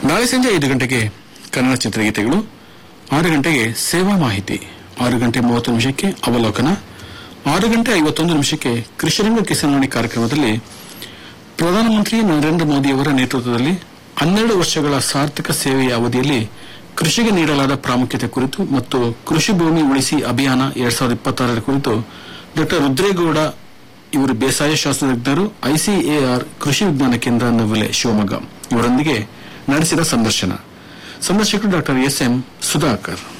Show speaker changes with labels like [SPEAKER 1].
[SPEAKER 1] ನಾಳೆ ಸಂಜೆ ಐದು ಗಂಟೆಗೆ ಕನ್ನಡ ಚಿತ್ರಗೀತೆಗಳು ಆರು ಗಂಟೆಗೆ ಸೇವಾ ಮಾಹಿತಿ ಆರು ಗಂಟೆ ಮೂವತ್ತು ನಿಮಿಷಕ್ಕೆ ಅವಲೋಕನ ಆರು ಗಂಟೆ ಐವತ್ತೊಂದು ನಿಮಿಷಕ್ಕೆ ಕೃಷಿರಂಗ ಕಿಸಾನ್ವಾಣಿ ಕಾರ್ಯಕ್ರಮದಲ್ಲಿ ಪ್ರಧಾನಮಂತ್ರಿ ನರೇಂದ್ರ ಮೋದಿಯವರ ನೇತೃತ್ವದಲ್ಲಿ ಹನ್ನೆರಡು ವರ್ಷಗಳ ಸಾರ್ಥಕ ಸೇವೆಯ ಅವಧಿಯಲ್ಲಿ ಕೃಷಿಗೆ ನೀಡಲಾದ ಪ್ರಾಮುಖ್ಯತೆ ಕುರಿತು ಮತ್ತು ಕೃಷಿ ಭೂಮಿ ಉಳಿಸಿ ಅಭಿಯಾನ ಎರಡ್ ಸಾವಿರದ ಇಪ್ಪತ್ತಾರರ ಕುರಿತು ಡಾ ರುದ್ರೇಗೌಡ ಇವರು ಬೇಸಾಯ ಶಾಸ್ತ್ರಜ್ಞರು ಐಸಿಎಆರ್ ಕೃಷಿ ವಿಜ್ಞಾನ ಕೇಂದ್ರ ನವಿಲೆ ಶಿವಮೊಗ್ಗ ಇವರೊಂದಿಗೆ ನಡೆಸಿದ ಸಂದರ್ಶನ ಸಂದರ್ಶಕರು ಡಾಕ್ಟರ್ ಎಸ್ ಎಂ ಸುಧಾಕರ್